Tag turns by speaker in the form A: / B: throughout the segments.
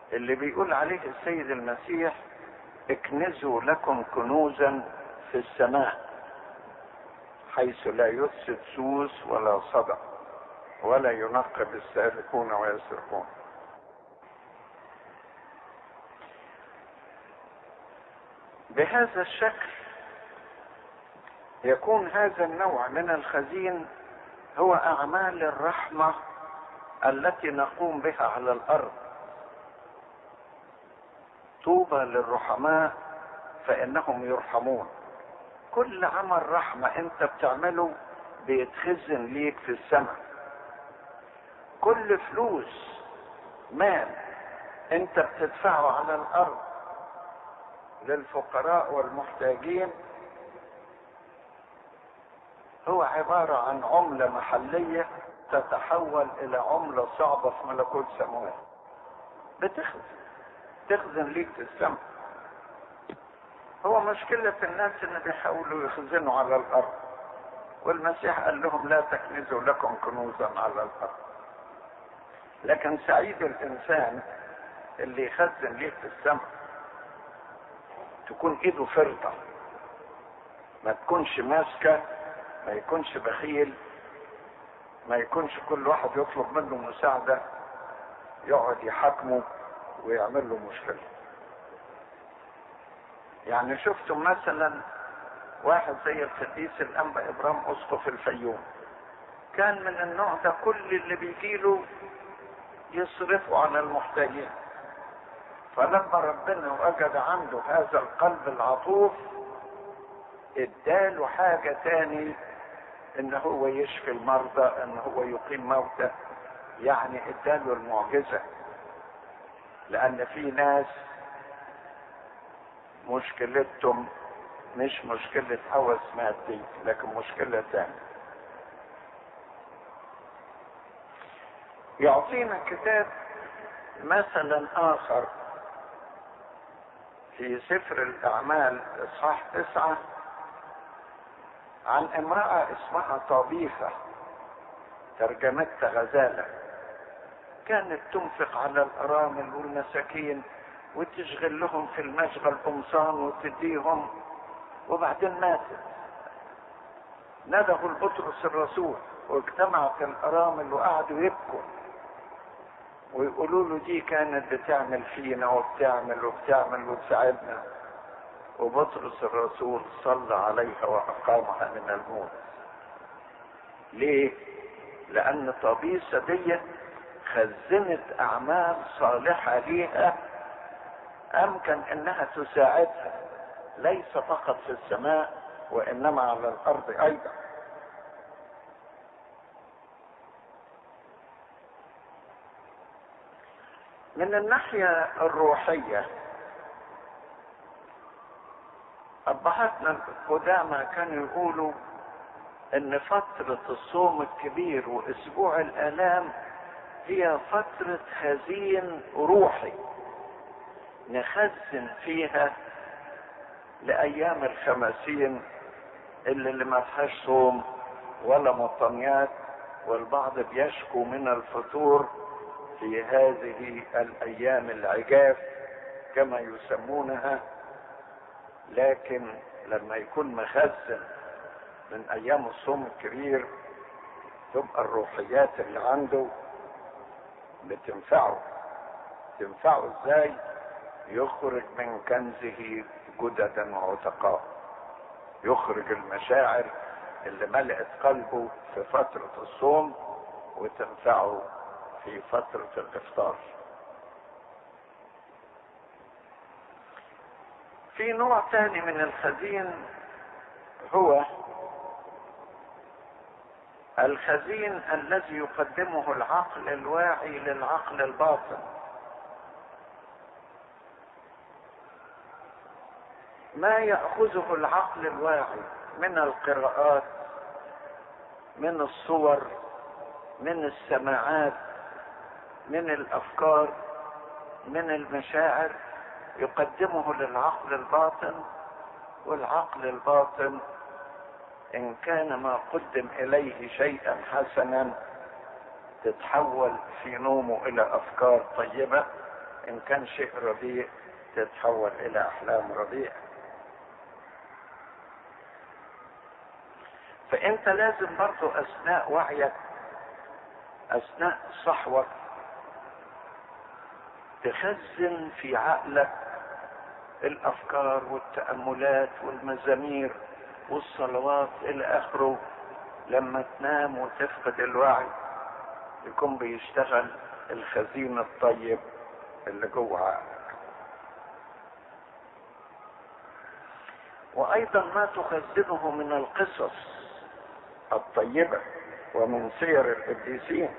A: اللي بيقول عليه السيد المسيح اكنزوا لكم كنوزا في السماء حيث لا يفسد سوس ولا صدع ولا ينقب السارقون ويسرقون بهذا الشكل يكون هذا النوع من الخزين هو اعمال الرحمه التي نقوم بها على الارض طوبى للرحماء فانهم يرحمون كل عمل رحمه انت بتعمله بيتخزن ليك في السماء كل فلوس مال انت بتدفعه على الارض للفقراء والمحتاجين هو عبارة عن عملة محلية تتحول إلى عملة صعبة في ملكوت سماوي بتخزن تخزن ليك في السماء هو مشكلة الناس اللي بيحاولوا يخزنوا على الأرض والمسيح قال لهم لا تكنزوا لكم كنوزا على الأرض لكن سعيد الإنسان اللي يخزن ليه في السماء تكون ايده فرطة ما تكونش ماسكة ما يكونش بخيل ما يكونش كل واحد يطلب منه مساعدة يقعد يحاكمه ويعمل له مشكلة يعني شفتم مثلا واحد زي القديس الانبا ابرام اسقف الفيوم كان من النوع ده كل اللي بيجيله يصرفه على المحتاجين فلما ربنا وجد عنده هذا القلب العطوف اداله حاجة تاني ان هو يشفي المرضى ان هو يقيم موتى يعني اداله المعجزة لان في ناس مشكلتهم مش مشكلة هوس مادي لكن مشكلة تانية يعطينا كتاب مثلا اخر في سفر الاعمال اصحاح تسعة عن امرأة اسمها طبيخة ترجمتها غزالة كانت تنفق على الارامل والمساكين وتشغل لهم في المشغل قمصان وتديهم وبعدين ماتت ندهوا البطرس الرسول واجتمعت الارامل وقعدوا يبكوا ويقولوا له دي كانت بتعمل فينا وبتعمل وبتعمل وتساعدنا وبطرس الرسول صلى عليها واقامها من الموت ليه لان طبيسة دي خزنت اعمال صالحة ليها امكن انها تساعدها ليس فقط في السماء وانما على الارض ايضا من الناحية الروحية أبهاتنا القدامى كانوا يقولوا إن فترة الصوم الكبير وأسبوع الآلام هي فترة خزين روحي نخزن فيها لأيام الخمسين اللي, اللي ما فيهاش صوم ولا مطنيات والبعض بيشكو من الفطور في هذه الايام العجاف كما يسمونها لكن لما يكون مخزن من ايام الصوم الكبير تبقى الروحيات اللي عنده بتنفعه تنفعه ازاي يخرج من كنزه جددا وعتقاء يخرج المشاعر اللي ملأت قلبه في فترة الصوم وتنفعه في فترة الإفطار في نوع ثاني من الخزين هو الخزين الذي يقدمه العقل الواعي للعقل الباطن ما ياخذه العقل الواعي من القراءات من الصور من السماعات من الافكار من المشاعر يقدمه للعقل الباطن والعقل الباطن ان كان ما قدم اليه شيئا حسنا تتحول في نومه الى افكار طيبه ان كان شيء رديء تتحول الى احلام رديئه فانت لازم برضو اثناء وعيك اثناء صحوك تخزن في عقلك الافكار والتاملات والمزامير والصلوات الى اخره لما تنام وتفقد الوعي يكون بيشتغل الخزين الطيب اللي جوه عقلك وايضا ما تخزنه من القصص الطيبه ومن سير القديسين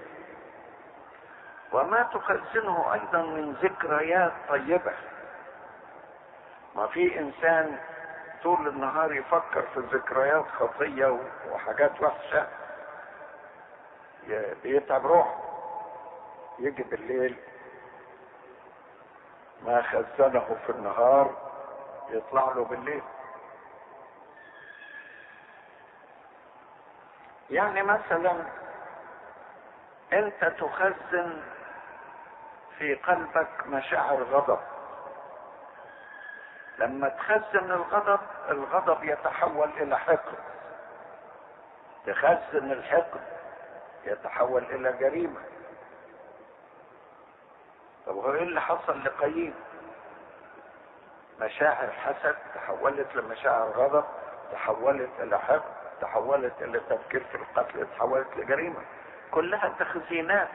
A: وما تخزنه ايضا من ذكريات طيبه ما في انسان طول النهار يفكر في ذكريات خطيه وحاجات وحشه بيتعب روحه يجي بالليل ما خزنه في النهار يطلع له بالليل يعني مثلا انت تخزن في قلبك مشاعر غضب لما تخزن الغضب الغضب يتحول الى حقد تخزن الحقد يتحول الى جريمه طب هو ايه اللي حصل لقايين مشاعر حسد تحولت لمشاعر غضب تحولت الى حقد تحولت الى تفكير في القتل تحولت لجريمه كلها تخزينات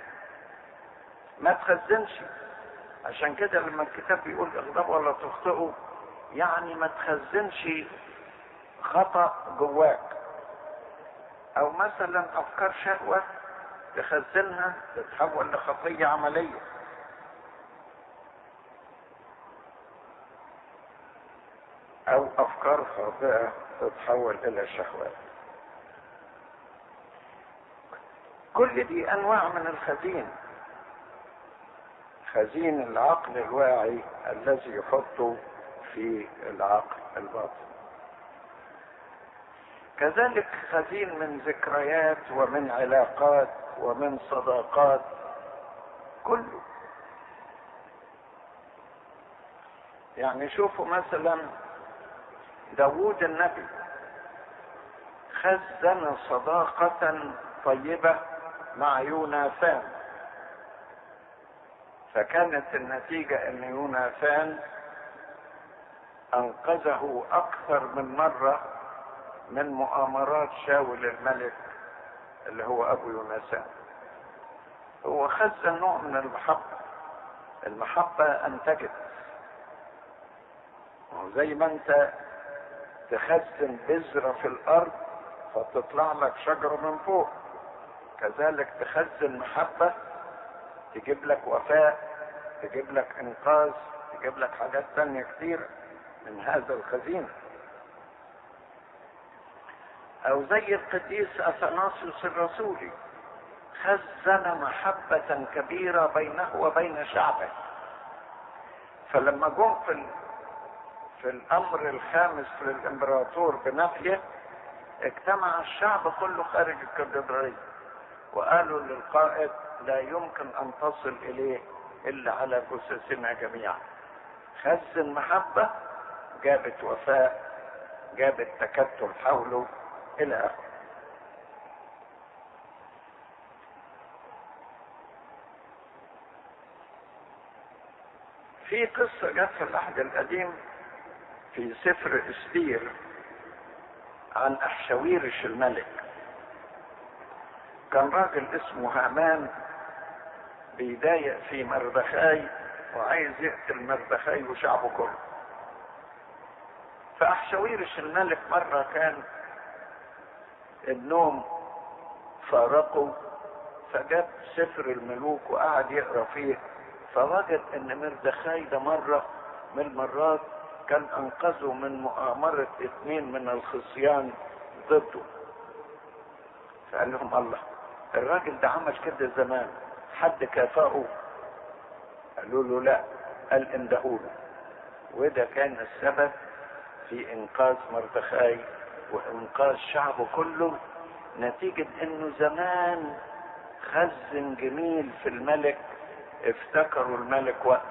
A: ما تخزنش عشان كده لما الكتاب بيقول اغضبوا ولا تخطئوا يعني ما تخزنش خطأ جواك او مثلا افكار شهوة تخزنها تتحول لخطية عملية او افكار خاطئة تتحول الى شهوات كل دي انواع من الخزين خزين العقل الواعي الذي يحطه في العقل الباطن كذلك خزين من ذكريات ومن علاقات ومن صداقات كله يعني شوفوا مثلا داوود النبي خزن صداقة طيبة مع يوناثان فكانت النتيجة ان يوناثان انقذه اكثر من مرة من مؤامرات شاول الملك اللي هو ابو يوناثان هو خزن نوع من المحبة المحبة انتجت زي ما انت تخزن بذرة في الارض فتطلع لك شجرة من فوق كذلك تخزن محبة تجيب لك وفاء تجيب لك انقاذ تجيب لك حاجات تانية كتيرة من هذا الخزين او زي القديس اثناسيوس الرسولي خزن محبة كبيرة بينه وبين شعبه فلما جم في في الامر الخامس للامبراطور بنفيه اجتمع الشعب كله خارج الكاتدرائية وقالوا للقائد لا يمكن ان تصل اليه الا على جثثنا جميعا خزن محبة جابت وفاء جابت تكتل حوله الى اخره في قصة جت في العهد القديم في سفر استير عن احشاويرش الملك كان راجل اسمه هامان بيضايق في مردخاي وعايز يقتل مردخاي وشعبه كله فأحشاويرش الملك مرة كان النوم فارقه فجاب سفر الملوك وقعد يقرا فيه فوجد ان مردخاي ده مرة من المرات كان انقذه من مؤامرة اثنين من الخصيان ضده فقال لهم الله الراجل ده عمل كده زمان حد كافأه قالوا له لا قال اندهوله وده كان السبب في انقاذ مردخاي وانقاذ شعبه كله نتيجة انه زمان خزن جميل في الملك افتكروا الملك وقت